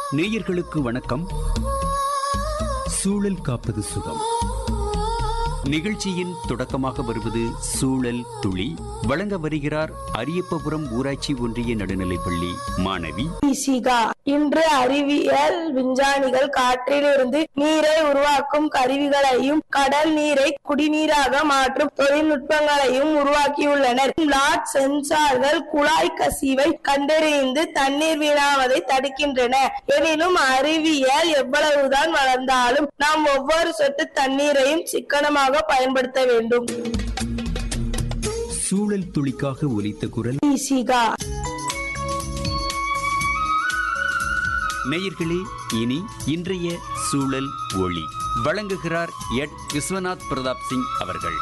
நேயர்களுக்கு வணக்கம் சூழல் காப்பது சுகம் நிகழ்ச்சியின் தொடக்கமாக வருவது சூழல் துளி வழங்க வருகிறார் அரியப்பபுரம் ஊராட்சி ஒன்றிய நடுநிலைப்பள்ளி மாணவி இசிகா இன்று அறிவியல் விஞ்ஞானிகள் காற்றிலிருந்து நீரை உருவாக்கும் கருவிகளையும் கடல் நீரை குடிநீராக மாற்றும் தொழில்நுட்பங்களையும் உருவாக்கியுள்ளனர் லாட் சென்சார்கள் குழாய் கசிவை கண்டறிந்து தண்ணீர் வீணாவதை தடுக்கின்றன எனினும் அறிவியல் எவ்வளவுதான் வளர்ந்தாலும் நாம் ஒவ்வொரு சொட்டு தண்ணீரையும் சிக்கனமாக பயன்படுத்த வேண்டும் சூழல் துளிக்காக ஒலித்த குரல் இசிகா நேயர்களே இனி இன்றைய சூழல் ஒளி வழங்குகிறார் எட் விஸ்வநாத் பிரதாப் சிங் அவர்கள்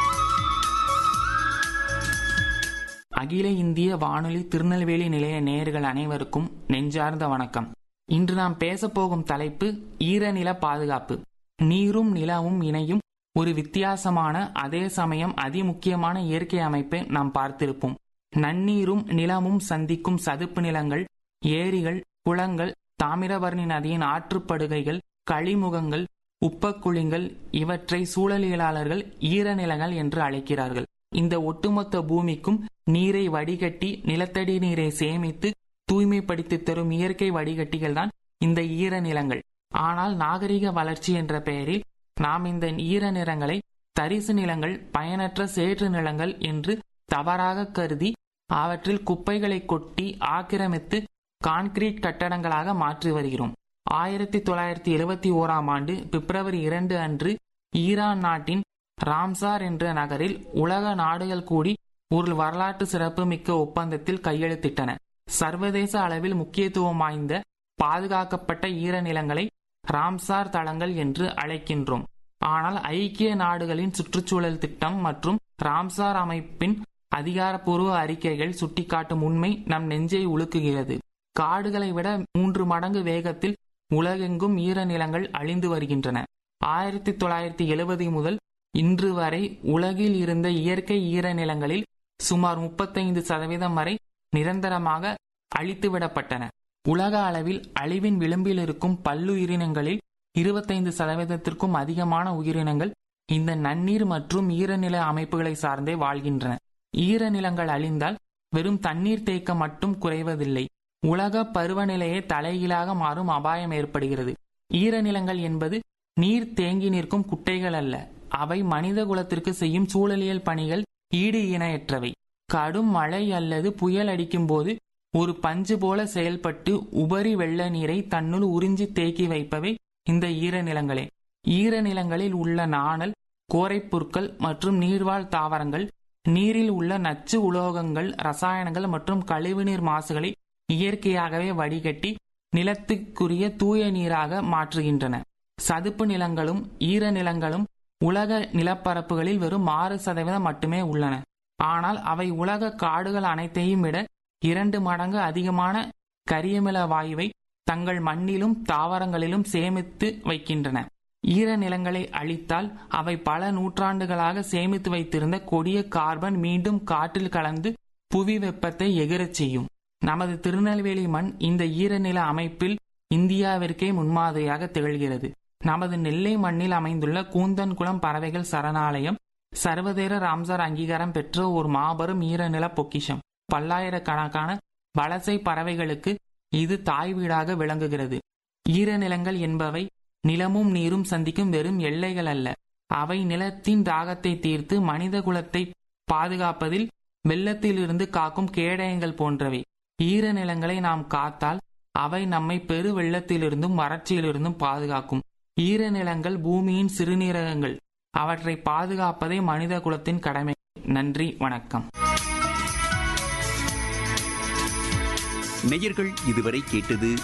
அகில இந்திய வானொலி திருநெல்வேலி நிலைய நேயர்கள் அனைவருக்கும் நெஞ்சார்ந்த வணக்கம் இன்று நாம் பேசப்போகும் தலைப்பு ஈரநில பாதுகாப்பு நீரும் நிலவும் இணையும் ஒரு வித்தியாசமான அதே சமயம் அதிமுக்கியமான இயற்கை அமைப்பை நாம் பார்த்திருப்போம் நன்னீரும் நிலமும் சந்திக்கும் சதுப்பு நிலங்கள் ஏரிகள் குளங்கள் தாமிரபரணி நதியின் ஆற்றுப்படுகைகள் கழிமுகங்கள் உப்பக்குழிங்கள் இவற்றை சூழலியலாளர்கள் ஈரநிலங்கள் என்று அழைக்கிறார்கள் இந்த ஒட்டுமொத்த பூமிக்கும் நீரை வடிகட்டி நிலத்தடி நீரை சேமித்து தூய்மைப்படுத்தி தரும் இயற்கை வடிகட்டிகள் தான் இந்த ஈரநிலங்கள் ஆனால் நாகரிக வளர்ச்சி என்ற பெயரில் நாம் இந்த ஈரநிலங்களை தரிசு நிலங்கள் பயனற்ற சேற்று நிலங்கள் என்று தவறாக கருதி அவற்றில் குப்பைகளை கொட்டி ஆக்கிரமித்து கான்கிரீட் கட்டடங்களாக மாற்றி வருகிறோம் ஆயிரத்தி தொள்ளாயிரத்தி எழுபத்தி ஓராம் ஆண்டு பிப்ரவரி இரண்டு அன்று ஈரான் நாட்டின் ராம்சார் என்ற நகரில் உலக நாடுகள் கூடி ஒரு வரலாற்று சிறப்புமிக்க ஒப்பந்தத்தில் கையெழுத்திட்டன சர்வதேச அளவில் முக்கியத்துவம் வாய்ந்த பாதுகாக்கப்பட்ட ஈரநிலங்களை ராம்சார் தளங்கள் என்று அழைக்கின்றோம் ஆனால் ஐக்கிய நாடுகளின் சுற்றுச்சூழல் திட்டம் மற்றும் ராம்சார் அமைப்பின் அதிகாரப்பூர்வ அறிக்கைகள் சுட்டிக்காட்டும் உண்மை நம் நெஞ்சை உலுக்குகிறது காடுகளை விட மூன்று மடங்கு வேகத்தில் உலகெங்கும் ஈரநிலங்கள் அழிந்து வருகின்றன ஆயிரத்தி தொள்ளாயிரத்தி எழுபது முதல் இன்று வரை உலகில் இருந்த இயற்கை ஈரநிலங்களில் சுமார் முப்பத்தைந்து சதவீதம் வரை நிரந்தரமாக அழித்துவிடப்பட்டன உலக அளவில் அழிவின் விளிம்பில் இருக்கும் பல்லுயிரினங்களில் இருபத்தைந்து சதவீதத்திற்கும் அதிகமான உயிரினங்கள் இந்த நன்னீர் மற்றும் ஈரநில அமைப்புகளை சார்ந்தே வாழ்கின்றன ஈரநிலங்கள் அழிந்தால் வெறும் தண்ணீர் தேக்கம் மட்டும் குறைவதில்லை உலக பருவநிலையே தலைகீழாக மாறும் அபாயம் ஏற்படுகிறது ஈரநிலங்கள் என்பது நீர் தேங்கி நிற்கும் குட்டைகள் அல்ல அவை மனித குலத்திற்கு செய்யும் சூழலியல் பணிகள் ஈடு இணையற்றவை கடும் மழை அல்லது புயல் அடிக்கும் போது ஒரு பஞ்சு போல செயல்பட்டு உபரி வெள்ள நீரை தன்னுள் உறிஞ்சி தேக்கி வைப்பவை இந்த ஈரநிலங்களே ஈரநிலங்களில் உள்ள நாணல் கோரைப்புற்கள் மற்றும் நீர்வாழ் தாவரங்கள் நீரில் உள்ள நச்சு உலோகங்கள் ரசாயனங்கள் மற்றும் கழிவுநீர் மாசுகளை இயற்கையாகவே வடிகட்டி நிலத்துக்குரிய தூய நீராக மாற்றுகின்றன சதுப்பு நிலங்களும் ஈரநிலங்களும் உலக நிலப்பரப்புகளில் வெறும் ஆறு சதவீதம் மட்டுமே உள்ளன ஆனால் அவை உலக காடுகள் அனைத்தையும் விட இரண்டு மடங்கு அதிகமான கரியமில வாயுவை தங்கள் மண்ணிலும் தாவரங்களிலும் சேமித்து வைக்கின்றன ஈரநிலங்களை அழித்தால் அவை பல நூற்றாண்டுகளாக சேமித்து வைத்திருந்த கொடிய கார்பன் மீண்டும் காற்றில் கலந்து புவி வெப்பத்தை எகிரச் செய்யும் நமது திருநெல்வேலி மண் இந்த ஈரநில அமைப்பில் இந்தியாவிற்கே முன்மாதிரியாக திகழ்கிறது நமது நெல்லை மண்ணில் அமைந்துள்ள கூந்தன்குளம் பறவைகள் சரணாலயம் சர்வதேச ராம்சார் அங்கீகாரம் பெற்ற ஒரு மாபெரும் ஈரநில பொக்கிஷம் பல்லாயிரக்கணக்கான வலசை பறவைகளுக்கு இது தாய் வீடாக விளங்குகிறது ஈரநிலங்கள் என்பவை நிலமும் நீரும் சந்திக்கும் வெறும் எல்லைகள் அல்ல அவை நிலத்தின் தாகத்தை தீர்த்து மனித குலத்தை பாதுகாப்பதில் வெள்ளத்திலிருந்து காக்கும் கேடயங்கள் போன்றவை ஈரநிலங்களை நாம் காத்தால் அவை நம்மை பெரு வெள்ளத்திலிருந்தும் வறட்சியிலிருந்தும் பாதுகாக்கும் ஈரநிலங்கள் பூமியின் சிறுநீரகங்கள் அவற்றை பாதுகாப்பதே மனித குலத்தின் கடமை நன்றி வணக்கம் நேயர்கள் இதுவரை கேட்டது